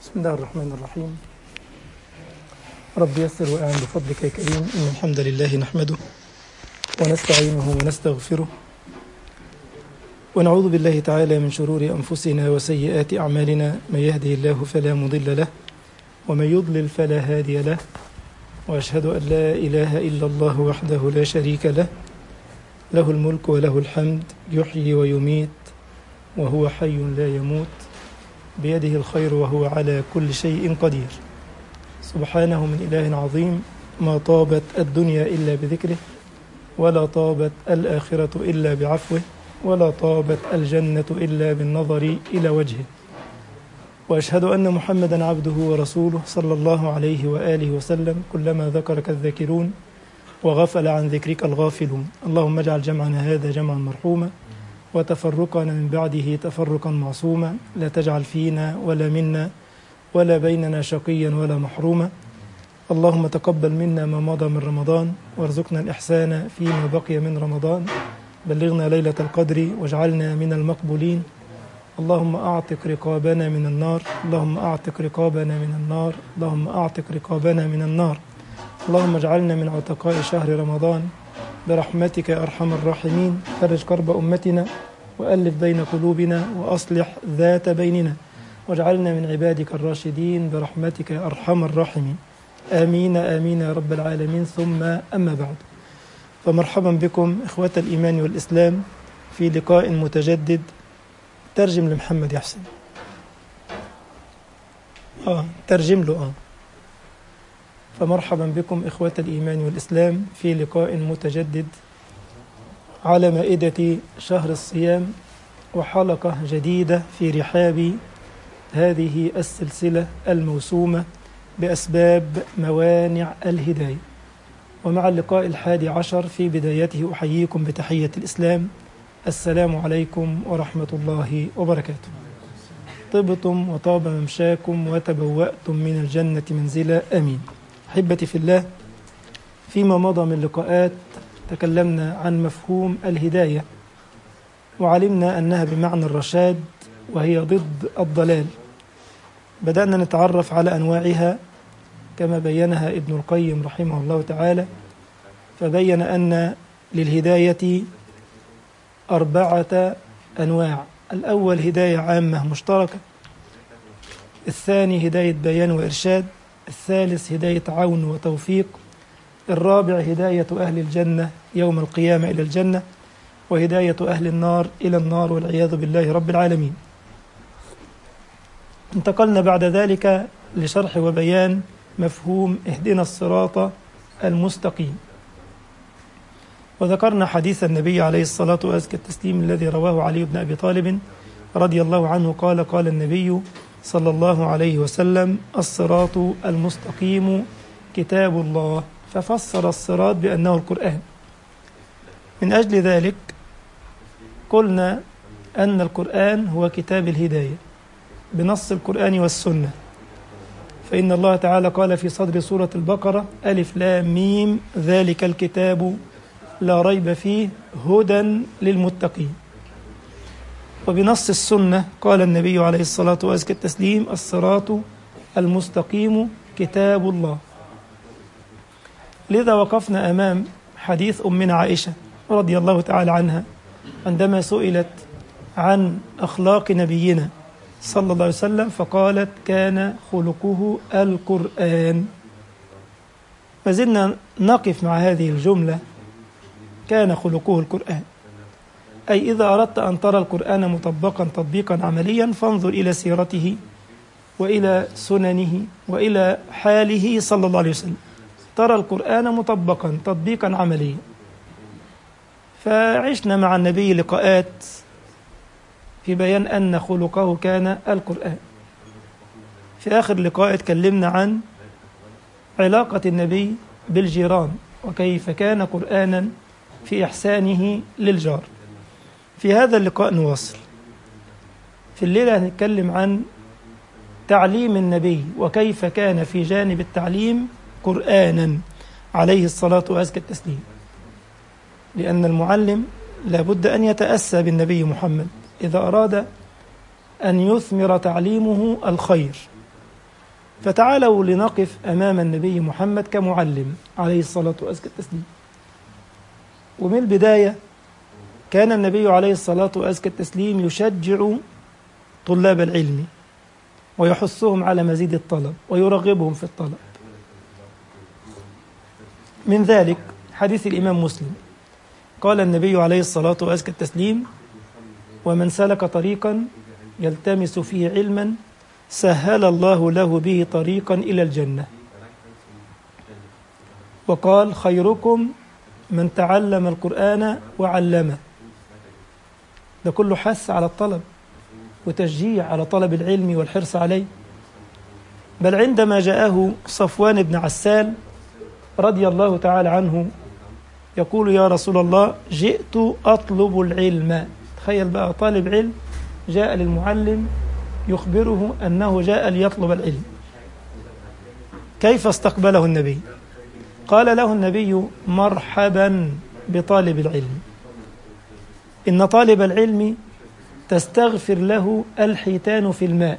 بسم الله الرحمن الرحيم رب يسر وأعن بفضلك يا كريم إن الحمد لله نحمده ونستعينه ونستغفره ونعوذ بالله تعالى من شرور أنفسنا وسيئات أعمالنا من يهده الله فلا مضل له ومن يضلل فلا هادي له وأشهد أن لا إله إلا الله وحده لا شريك له له الملك وله الحمد يحيي ويميت وهو حي لا يموت بيده الخير وهو على كل شيء قدير سبحانه من إله عظيم ما طابت الدنيا إلا بذكره ولا طابت الآخرة إلا بعفوه ولا طابت الجنة إلا بالنظر إلى وجهه وأشهد أن محمدا عبده ورسوله صلى الله عليه وآله وسلم كلما ذكرك الذاكرون وغفل عن ذكرك الغافلون اللهم اجعل جمعنا هذا جمعا مرحوما وتفرقنا من بعده تفرقا معصوما لا تجعل فينا ولا منا ولا بيننا شقيا ولا محروما اللهم تقبل منا ما مضى من رمضان وارزقنا الإحسان فيما بقي من رمضان بلغنا ليلة القدر واجعلنا من المقبولين اللهم أعتق رقابنا من النار اللهم أعتق رقابنا من النار اللهم أعتق رقابنا من النار اللهم اجعلنا من عتقاء شهر رمضان برحمتك يا أرحم الراحمين فرج كرب أمتنا وألف بين قلوبنا وأصلح ذات بيننا واجعلنا من عبادك الراشدين برحمتك يا أرحم الراحمين آمين آمين يا رب العالمين ثم أما بعد فمرحبا بكم إخوة الإيمان والإسلام في لقاء متجدد ترجم لمحمد يحسن آه ترجم له آه فمرحبا بكم إخوة الإيمان والإسلام في لقاء متجدد على مائدة شهر الصيام وحلقة جديدة في رحاب هذه السلسلة الموسومة بأسباب موانع الهداية ومع اللقاء الحادي عشر في بدايته أحييكم بتحية الإسلام السلام عليكم ورحمة الله وبركاته طبتم وطاب ممشاكم وتبوأتم من الجنة منزلا أمين أحبتي في الله فيما مضى من لقاءات تكلمنا عن مفهوم الهداية وعلمنا أنها بمعنى الرشاد وهي ضد الضلال بدأنا نتعرف على أنواعها كما بينها ابن القيم رحمه الله تعالى فبين أن للهداية أربعة أنواع الأول هداية عامة مشتركة الثاني هداية بيان وإرشاد الثالث هداية عون وتوفيق الرابع هداية أهل الجنة يوم القيامة إلى الجنة وهداية أهل النار إلى النار والعياذ بالله رب العالمين انتقلنا بعد ذلك لشرح وبيان مفهوم اهدنا الصراط المستقيم وذكرنا حديث النبي عليه الصلاة وأزكى التسليم الذي رواه علي بن أبي طالب رضي الله عنه قال قال النبي صلى الله عليه وسلم الصراط المستقيم كتاب الله ففسر الصراط بأنه القرآن من أجل ذلك قلنا أن القرآن هو كتاب الهداية بنص القرآن والسنة فإن الله تعالى قال في صدر سورة البقرة ألف لام ميم ذلك الكتاب لا ريب فيه هدى للمتقين وبنص السنة قال النبي عليه الصلاة وأزكى التسليم الصراط المستقيم كتاب الله لذا وقفنا أمام حديث أمنا عائشة رضي الله تعالى عنها عندما سئلت عن أخلاق نبينا صلى الله عليه وسلم فقالت كان خلقه القرآن ما زلنا نقف مع هذه الجملة كان خلقه القرآن أي إذا أردت أن ترى القرآن مطبقا تطبيقا عمليا فانظر إلى سيرته وإلى سننه وإلى حاله صلى الله عليه وسلم ترى القرآن مطبقا تطبيقا عمليا فعشنا مع النبي لقاءات في بيان أن خلقه كان القرآن في آخر لقاء اتكلمنا عن علاقة النبي بالجيران وكيف كان قرآنا في إحسانه للجار في هذا اللقاء نواصل في الليلة هنتكلم عن تعليم النبي وكيف كان في جانب التعليم قرآنا عليه الصلاة وأزكى التسليم لأن المعلم لابد أن يتأسى بالنبي محمد إذا أراد أن يثمر تعليمه الخير فتعالوا لنقف أمام النبي محمد كمعلم عليه الصلاة وأزكى التسليم ومن البداية كان النبي عليه الصلاة وأزكى التسليم يشجع طلاب العلم ويحثهم على مزيد الطلب ويرغبهم في الطلب من ذلك حديث الإمام مسلم قال النبي عليه الصلاة وأزكى التسليم ومن سلك طريقا يلتمس فيه علما سهل الله له به طريقا إلى الجنة وقال خيركم من تعلم القرآن وعلمه ده كله حث على الطلب وتشجيع على طلب العلم والحرص عليه بل عندما جاءه صفوان بن عسال رضي الله تعالى عنه يقول يا رسول الله جئت أطلب العلم تخيل بقى طالب علم جاء للمعلم يخبره أنه جاء ليطلب العلم كيف استقبله النبي قال له النبي مرحبا بطالب العلم إن طالب العلم تستغفر له الحيتان في الماء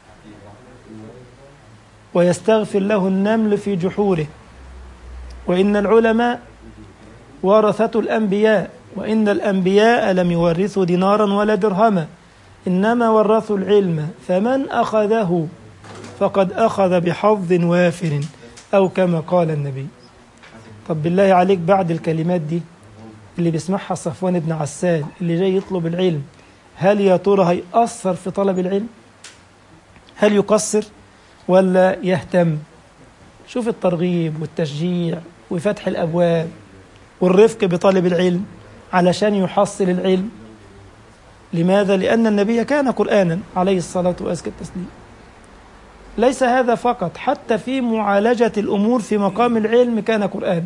ويستغفر له النمل في جحوره وإن العلماء ورثة الأنبياء وإن الأنبياء لم يورثوا دينارا ولا درهما إنما ورثوا العلم فمن أخذه فقد أخذ بحظ وافر أو كما قال النبي طب بالله عليك بعد الكلمات دي اللي بيسمعها صفوان بن عسال اللي جاي يطلب العلم هل يا ترى هيأثر في طلب العلم هل يقصر ولا يهتم شوف الترغيب والتشجيع وفتح الأبواب والرفق بطالب العلم علشان يحصل العلم لماذا؟ لأن النبي كان قرآنا عليه الصلاة وأزكى التسليم ليس هذا فقط حتى في معالجة الأمور في مقام العلم كان قرآن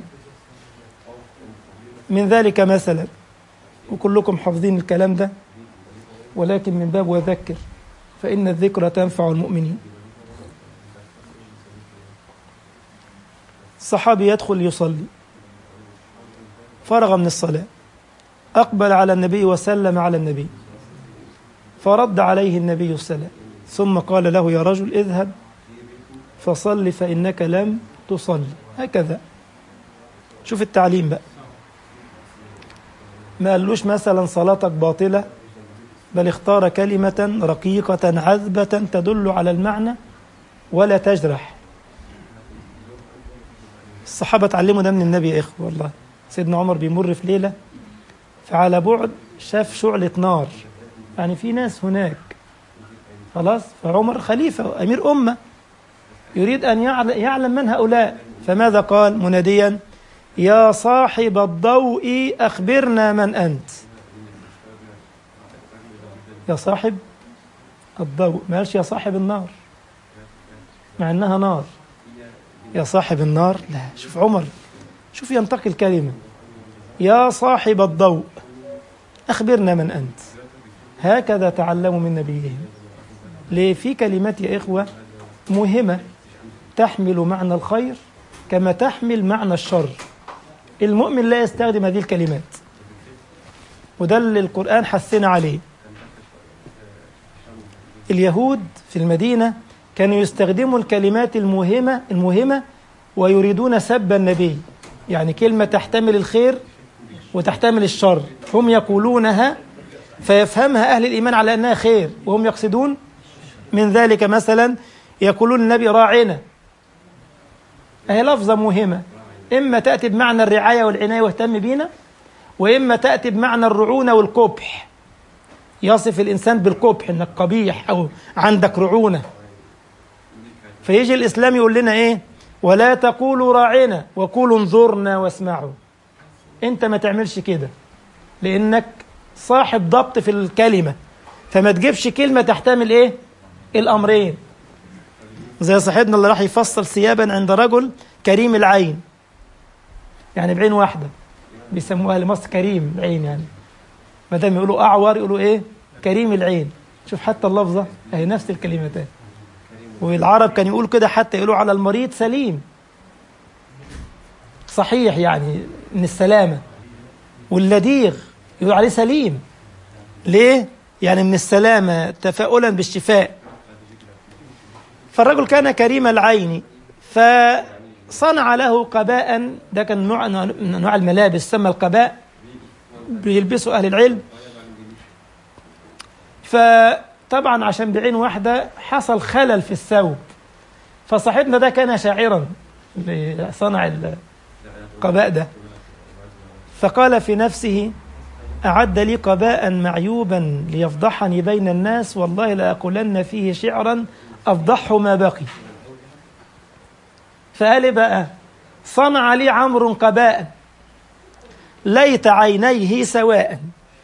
من ذلك مثلا وكلكم حافظين الكلام ده ولكن من باب وذكر فإن الذكرى تنفع المؤمنين الصحابي يدخل يصلي فرغ من الصلاة أقبل على النبي وسلم على النبي فرد عليه النبي السلام ثم قال له يا رجل اذهب فصل فإنك لم تصلي هكذا شوف التعليم بقى ما قالوش مثلا صلاتك باطلة بل اختار كلمة رقيقة عذبة تدل على المعنى ولا تجرح الصحابة تعلموا ده من النبي يا إخوة والله سيدنا عمر بيمر في ليلة فعلى بعد شاف شعلة نار يعني في ناس هناك خلاص فعمر خليفة وأمير أمة يريد أن يعلم من هؤلاء فماذا قال مناديا يا صاحب الضوء أخبرنا من أنت يا صاحب الضوء ما قالش يا صاحب النار مع أنها نار يا صاحب النار لا شوف عمر شوف ينتقي الكلمة يا صاحب الضوء أخبرنا من أنت هكذا تعلموا من نبيهم ليه في كلمات يا إخوة مهمة تحمل معنى الخير كما تحمل معنى الشر المؤمن لا يستخدم هذه الكلمات وده اللي القرآن حثنا عليه اليهود في المدينة كانوا يستخدموا الكلمات المهمة المهمة ويريدون سب النبي يعني كلمة تحتمل الخير وتحتمل الشر هم يقولونها فيفهمها أهل الإيمان على أنها خير وهم يقصدون من ذلك مثلا يقولون النبي راعنا هي لفظة مهمة إما تأتي بمعنى الرعاية والعناية واهتم بينا وإما تأتي بمعنى الرعونة والقبح يصف الإنسان بالقبح إنك قبيح أو عندك رعونة فيجي الإسلام يقول لنا إيه ولا تقولوا راعنا وقولوا انظرنا واسمعوا أنت ما تعملش كده لأنك صاحب ضبط في الكلمة فما تجيبش كلمة تحتمل إيه الأمرين زي صاحبنا اللي راح يفصل ثيابا عند رجل كريم العين يعني بعين واحدة بيسموها أهل مصر كريم العين يعني ما دام يقولوا أعور يقولوا إيه كريم العين شوف حتى اللفظة أهي نفس الكلمتين والعرب كان يقولوا كده حتى يقولوا على المريض سليم صحيح يعني من السلامة واللديغ يقول عليه سليم ليه؟ يعني من السلامة تفاؤلا بالشفاء فالرجل كان كريم العين فصنع له قباء ده كان نوع من انواع الملابس سمى القباء بيلبسه اهل العلم فطبعا عشان بعين واحده حصل خلل في الثوب فصاحبنا ده كان شاعرا اللي صنع القباء ده فقال في نفسه أعد لي قباء معيوبا ليفضحني بين الناس والله لأقولن فيه شعرا أفضحه ما بقي فقال بقى صنع لي عمرو قباء ليت عينيه سواء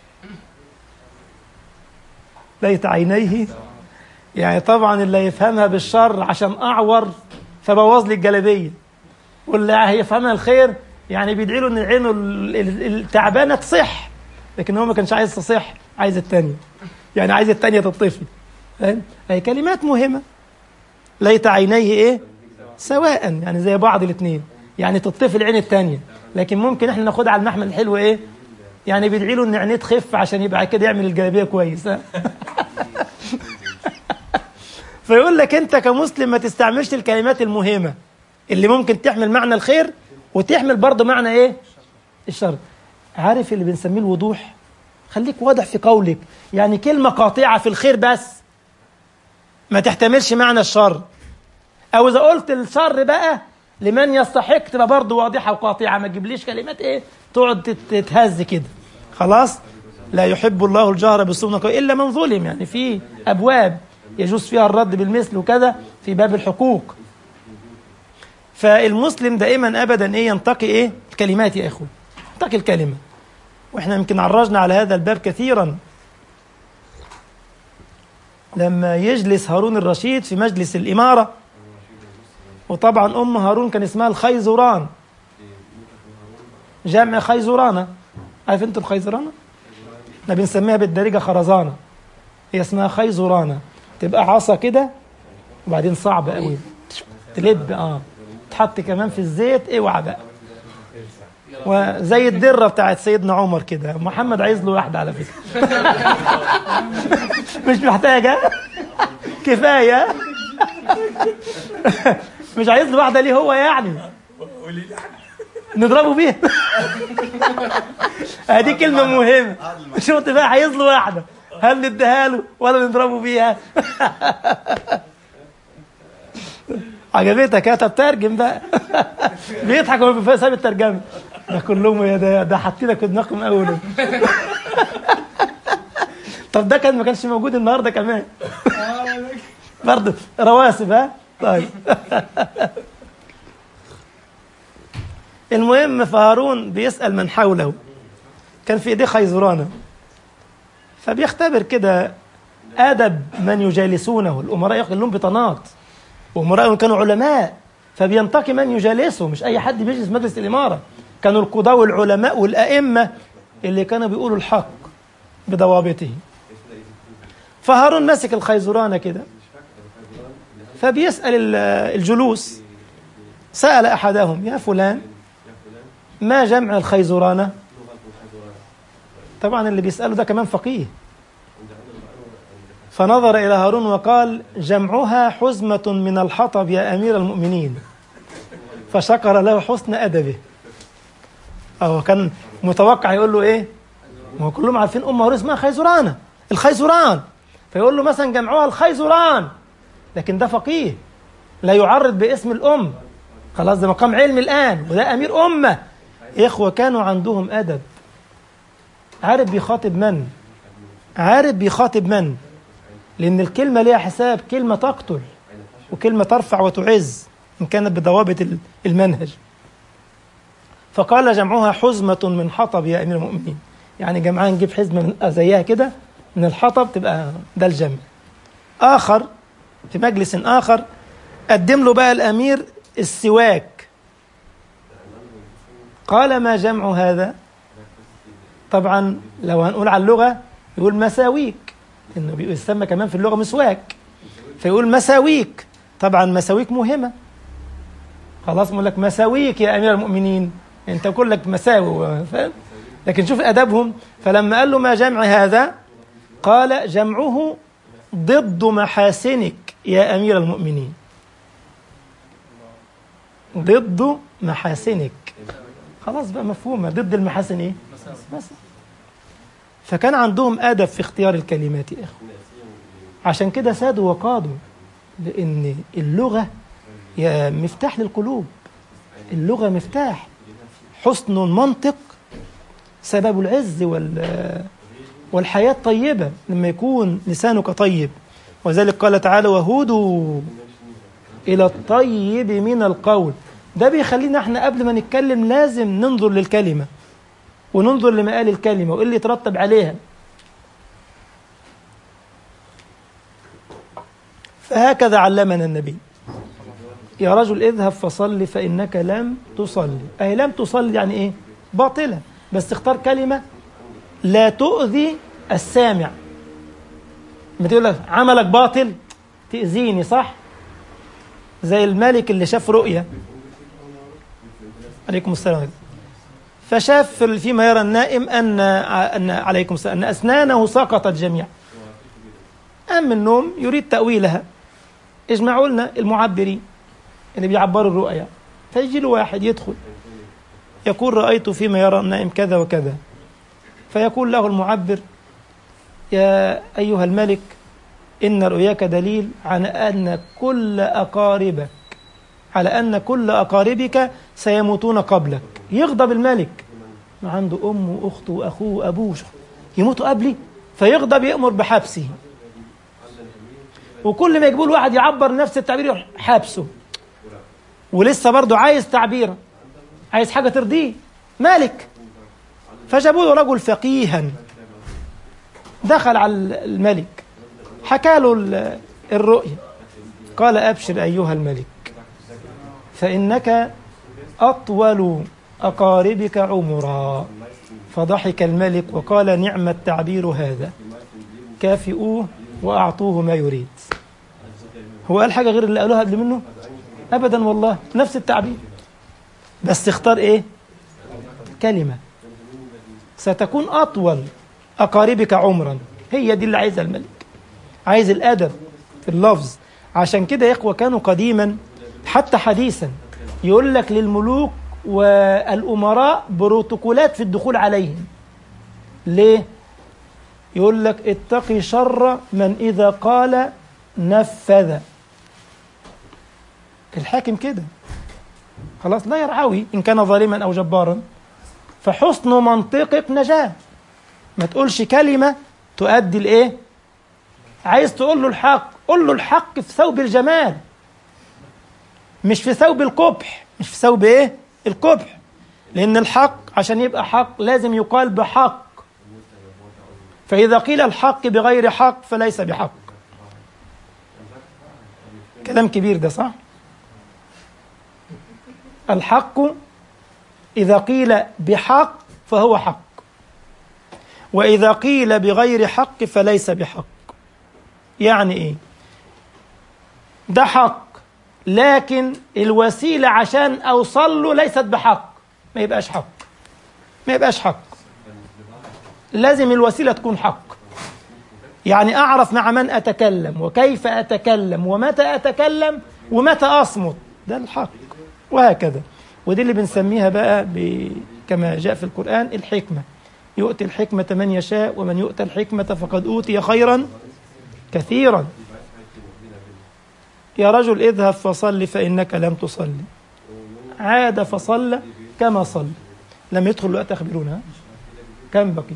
ليت عينيه يعني طبعا اللي يفهمها بالشر عشان أعور فبوظ لي الجلابية واللي هيفهمها الخير يعني بيدعي له ان عينه التعبانه تصح لكن هو ما كانش عايز تصح عايز الثانيه يعني عايز الثانيه تطفي فاهم هي كلمات مهمه ليت عينيه ايه سواء يعني زي بعض الاثنين يعني تطفي العين الثانيه لكن ممكن احنا ناخدها على المحمل الحلو ايه يعني بيدعي له ان عينيه تخف عشان يبقى كده يعمل الجلابيه كويس فيقول لك انت كمسلم ما تستعملش الكلمات المهمه اللي ممكن تحمل معنى الخير وتحمل برضه معنى ايه الشر عارف اللي بنسميه الوضوح خليك واضح في قولك يعني كلمة قاطعة في الخير بس ما تحتملش معنى الشر او اذا قلت الشر بقى لمن يستحق تبقى برضه واضحة وقاطعة ما تجيبليش كلمات ايه تقعد تتهز كده خلاص لا يحب الله الجهر بالسوء الا من ظلم يعني في ابواب يجوز فيها الرد بالمثل وكذا في باب الحقوق فالمسلم دائما ابدا ايه ينتقي ايه الكلمات يا اخوه ينتقي الكلمه واحنا يمكن عرجنا على هذا الباب كثيرا لما يجلس هارون الرشيد في مجلس الاماره وطبعا ام هارون كان اسمها الخيزران جمع خيزرانه عارف انتوا الخيزرانه احنا بنسميها بالدارجه خرزانه هي اسمها خيزرانه تبقى عصا كده وبعدين صعبه قوي تلب اه تحط كمان في الزيت اوعى بقى وزي الدره بتاعت سيدنا عمر كده محمد عايز له واحده على فكره مش محتاجه كفايه مش عايز له واحده ليه هو يعني نضربه بيها هذه كلمه مهمه شفت بقى عايز له واحده هل نديها له ولا نضربه بيها عجبتك يا طب ترجم بقى بيضحك وهو بيفهم ساب الترجمه ده كلهم يا ده ده حاطينك في دماغكم اول طب ده كان ما كانش موجود النهارده كمان برضه رواسب ها طيب المهم فهارون بيسأل من حوله كان في ايديه خيزرانة فبيختبر كده أدب من يجالسونه الأمراء كلهم بطانات وأمراء كانوا علماء فبينتقي من يجالسه مش أي حد بيجلس مجلس الإمارة كانوا القضاة والعلماء والأئمة اللي كانوا بيقولوا الحق بضوابطه فهارون ماسك الخيزرانة كده فبيسأل الجلوس سأل أحدهم يا فلان ما جمع الخيزرانة طبعا اللي بيسأله ده كمان فقيه فنظر إلى هارون وقال جمعها حزمة من الحطب يا أمير المؤمنين فشكر له حسن أدبه أو كان متوقع يقول له إيه ما هو كلهم عارفين أم هارون اسمها خيزرانة الخيزران فيقول له مثلا جمعوها الخيزران لكن ده فقيه لا يعرض باسم الأم خلاص ده مقام علم الآن وده أمير أمة إخوة كانوا عندهم أدب عارف بيخاطب من عارف بيخاطب من لأن الكلمة ليها حساب كلمة تقتل وكلمة ترفع وتعز إن كانت بضوابط المنهج فقال جمعها حزمة من حطب يا أمير المؤمنين يعني جمعها نجيب حزمة من زيها كده من الحطب تبقى ده الجمع آخر في مجلس آخر قدم له بقى الأمير السواك قال ما جمع هذا طبعا لو هنقول على اللغة يقول مساويك انه بيسمى كمان في اللغة مسواك فيقول مساويك طبعا مساويك مهمة خلاص بقول لك مساويك يا أمير المؤمنين انت كلك مساوي فاهم لكن شوف أدبهم فلما قال له ما جمع هذا قال جمعه ضد محاسنك يا أمير المؤمنين ضد محاسنك خلاص بقى مفهومة ضد المحاسن ايه بس فكان عندهم أدب في اختيار الكلمات يا إخوة عشان كده سادوا وقادوا لأن اللغة يا مفتاح للقلوب اللغة مفتاح حسن المنطق سبب العز وال والحياة طيبة لما يكون لسانك طيب وذلك قال تعالى وهدوا إلى الطيب من القول ده بيخلينا احنا قبل ما نتكلم لازم ننظر للكلمة وننظر لمقال الكلمة وإيه اللي يترتب عليها فهكذا علمنا النبي يا رجل اذهب فصل فإنك لم تصلي أي لم تصلي يعني إيه باطلة بس اختار كلمة لا تؤذي السامع ما تقول لك عملك باطل تأذيني صح زي الملك اللي شاف رؤية عليكم السلام فشاف فيما يرى النائم أن أن عليكم السلام أن أسنانه سقطت جميعا قام من النوم يريد تأويلها اجمعوا لنا المعبرين اللي بيعبروا الرؤيا فيجي له واحد يدخل يقول رأيت فيما يرى النائم كذا وكذا فيقول له المعبر يا أيها الملك إن رؤياك دليل على أن كل أقاربك على أن كل أقاربك سيموتون قبلك يغضب الملك ما عنده أم وأخت وأخوه وأبوه يموتوا قبلي فيغضب يأمر بحبسه وكل ما يجيبوا واحد يعبر نفس التعبير يروح حابسه ولسه برضه عايز تعبيره عايز حاجة ترضيه مالك فجابوا له رجل فقيها دخل على الملك حكى له الرؤيا قال أبشر أيها الملك فإنك أطول أقاربك عمرا فضحك الملك وقال نعم التعبير هذا كافئوه وأعطوه ما يريد هو قال حاجة غير اللي قالوها قبل منه أبدا والله نفس التعبير بس اختار إيه كلمة ستكون أطول أقاربك عمرا هي دي اللي عايزها الملك عايز الأدب في اللفظ عشان كده يا إخوة كانوا قديما حتى حديثا يقول لك للملوك والأمراء بروتوكولات في الدخول عليهم ليه؟ يقول لك اتقي شر من إذا قال نفذ الحاكم كده خلاص لا يرعوي إن كان ظالما أو جبارا فحسن منطقك نجاة ما تقولش كلمة تؤدي الإيه عايز تقول له الحق قول له الحق في ثوب الجمال مش في ثوب القبح مش في ثوب إيه القبح لأن الحق عشان يبقى حق لازم يقال بحق فإذا قيل الحق بغير حق فليس بحق كلام كبير ده صح الحق إذا قيل بحق فهو حق وإذا قيل بغير حق فليس بحق يعني إيه ده حق لكن الوسيلة عشان أوصل له ليست بحق ما يبقاش حق ما يبقاش حق لازم الوسيلة تكون حق يعني أعرف مع من أتكلم وكيف أتكلم ومتى أتكلم ومتى أصمت ده الحق وهكذا ودي اللي بنسميها بقى ب... كما جاء في القرآن الحكمة يؤتي الحكمة من يشاء ومن يؤتى الحكمة فقد أوتي خيرا كثيرا يا رجل اذهب فصل فإنك لم تصلي عاد فصلى كما صلى لم يدخل الوقت أخبرونا كم بقي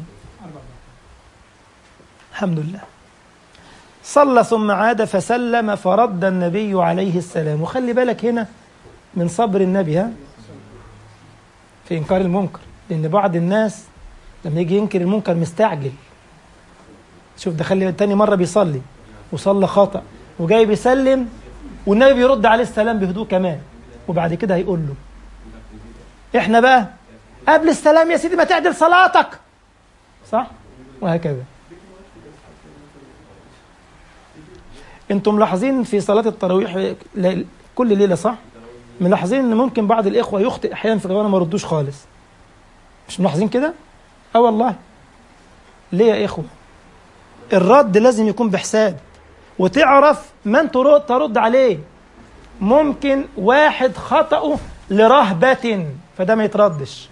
الحمد لله صلى ثم عاد فسلم فرد النبي عليه السلام وخلي بالك هنا من صبر النبي ها في إنكار المنكر لأن بعض الناس لما يجي ينكر المنكر مستعجل شوف ده خلي تاني مرة بيصلي وصلى خطأ وجاي بيسلم والنبي بيرد عليه السلام بهدوء كمان وبعد كده هيقول له احنا بقى قبل السلام يا سيدي ما تعدل صلاتك صح وهكذا انتم ملاحظين في صلاة التراويح كل ليلة صح ملاحظين ان ممكن بعض الاخوة يخطئ احيانا في القرآن ما ردوش خالص مش ملاحظين كده اه والله ليه يا اخوة الرد لازم يكون بحساب وتعرف من ترد ترد عليه ممكن واحد خطأه لرهبة فده ما يتردش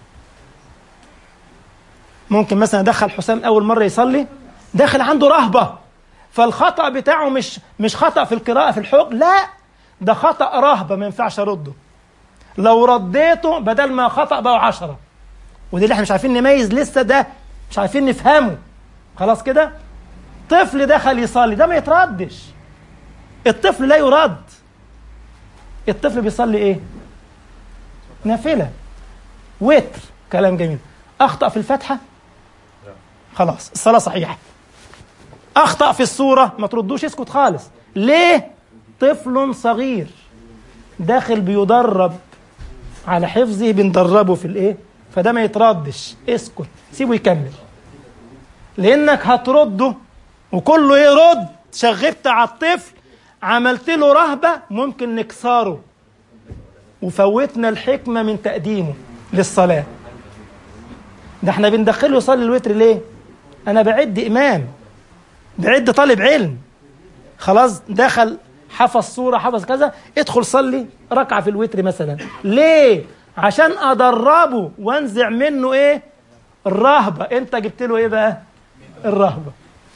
ممكن مثلا دخل حسام أول مرة يصلي داخل عنده رهبة فالخطأ بتاعه مش مش خطأ في القراءة في الحكم لا ده خطأ رهبة ما ينفعش أرده لو رديته بدل ما خطأ بقوا عشرة ودي اللي احنا مش عارفين نميز لسه ده مش عارفين نفهمه خلاص كده طفل دخل يصلي ده ما يتردش الطفل لا يرد الطفل بيصلي ايه نافلة وتر كلام جميل أخطأ في الفاتحة خلاص الصلاة صحيحة أخطأ في الصورة ما تردوش اسكت خالص ليه طفل صغير داخل بيدرب على حفظه بندربه في الايه فده ما يتردش اسكت سيبه يكمل لانك هترده وكله يرد شغبت على الطفل عملت له رهبة ممكن نكسره وفوتنا الحكمة من تقديمه للصلاة ده احنا بندخله يصلي الوتر ليه انا بعد امام بعد طالب علم خلاص دخل حفظ صورة حفظ كذا ادخل صلي ركعة في الوتر مثلا ليه عشان ادربه وانزع منه ايه الرهبة انت جبت له ايه بقى الرهبة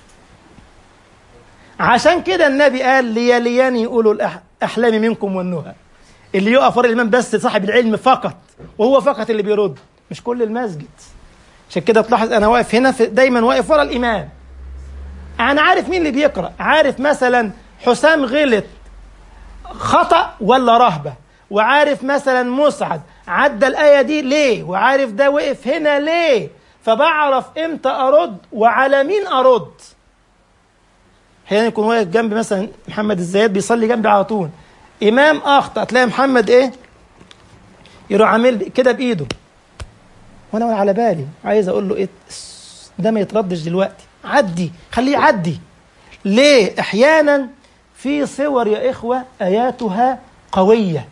عشان كده النبي قال ليلياني يقولوا الأحلام منكم والنهى اللي يقف ورا الإمام بس صاحب العلم فقط وهو فقط اللي بيرد مش كل المسجد عشان كده تلاحظ أنا واقف هنا في دايما واقف ورا الإمام أنا عارف مين اللي بيقرأ عارف مثلا حسام غلط خطأ ولا رهبة وعارف مثلا مسعد عدى الآية دي ليه وعارف ده وقف هنا ليه فبعرف امتى أرد وعلى مين أرد احيانا يكون واقف جنب مثلا محمد الزيات بيصلي جنبي على طول امام اخطا تلاقي محمد ايه يروح عامل كده بايده وانا ولا على بالي عايز اقول له ايه ده ما يتردش دلوقتي عدي خليه يعدي ليه احيانا في صور يا اخوه اياتها قويه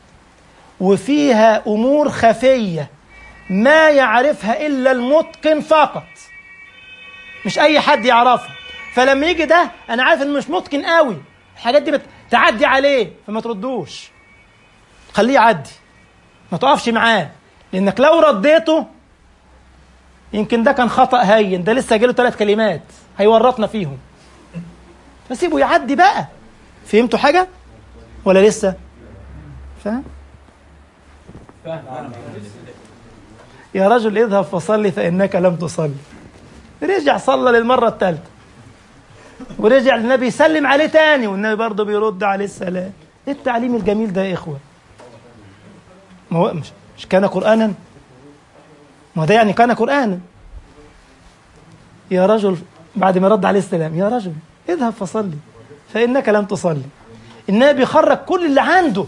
وفيها امور خفيه ما يعرفها الا المتقن فقط مش اي حد يعرفها فلما يجي ده انا عارف انه مش متقن قوي الحاجات دي بتعدي عليه فما تردوش خليه يعدي ما تقفش معاه لانك لو رديته يمكن ده كان خطا هين ده لسه جاله ثلاث كلمات هيورطنا فيهم فسيبه يعدي بقى فهمتوا حاجه ولا لسه فاهم يا رجل اذهب فصلي فانك لم تصلي رجع صلى للمره الثالثه ورجع النبي يسلم عليه تاني والنبي برضه بيرد عليه السلام ايه التعليم الجميل ده يا اخوه ما هو مش, مش كان قرانا ما ده يعني كان قرانا يا رجل بعد ما رد عليه السلام يا رجل اذهب فصلي فانك لم تصلي النبي خرج كل اللي عنده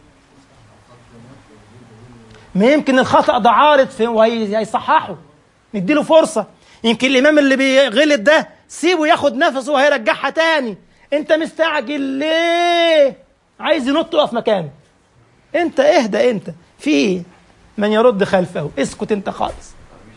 ما يمكن الخطا ده عارض في وهيصححه نديله فرصه يمكن الامام اللي بيغلط ده سيبه ياخد نفسه وهيرجعها تاني انت مستعجل ليه عايز ينط يقف مكانه انت اهدى انت في من يرد خلفه اسكت انت خالص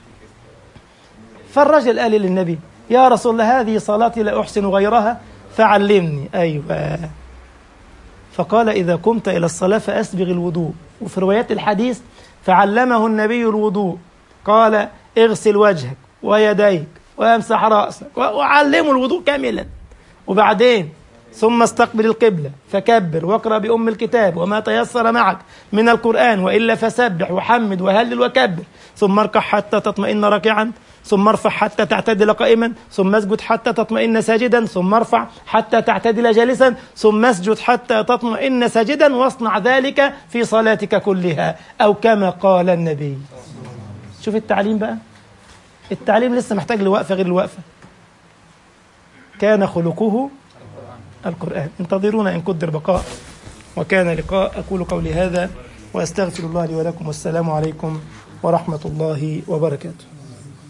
فالرجل قال للنبي يا رسول الله هذه صلاتي لا احسن غيرها فعلمني ايوه فقال اذا قمت الى الصلاه فاسبغ الوضوء وفي روايات الحديث فعلمه النبي الوضوء قال اغسل وجهك ويديك ويمسح رأسك وعلمه الوضوء كاملا وبعدين ثم استقبل القبلة فكبر واقرأ بأم الكتاب وما تيسر معك من القرآن وإلا فسبح وحمد وهلل وكبر ثم اركع حتى تطمئن راكعا ثم ارفع حتى تعتدل قائما ثم اسجد حتى تطمئن ساجدا ثم ارفع حتى تعتدل جالسا ثم اسجد حتى تطمئن ساجدا واصنع ذلك في صلاتك كلها أو كما قال النبي شوف التعليم بقى التعليم لسه محتاج لوقفة غير الوقفة كان خلقه القرآن انتظرونا إن قدر بقاء وكان لقاء أقول قولي هذا وأستغفر الله لي ولكم والسلام عليكم ورحمة الله وبركاته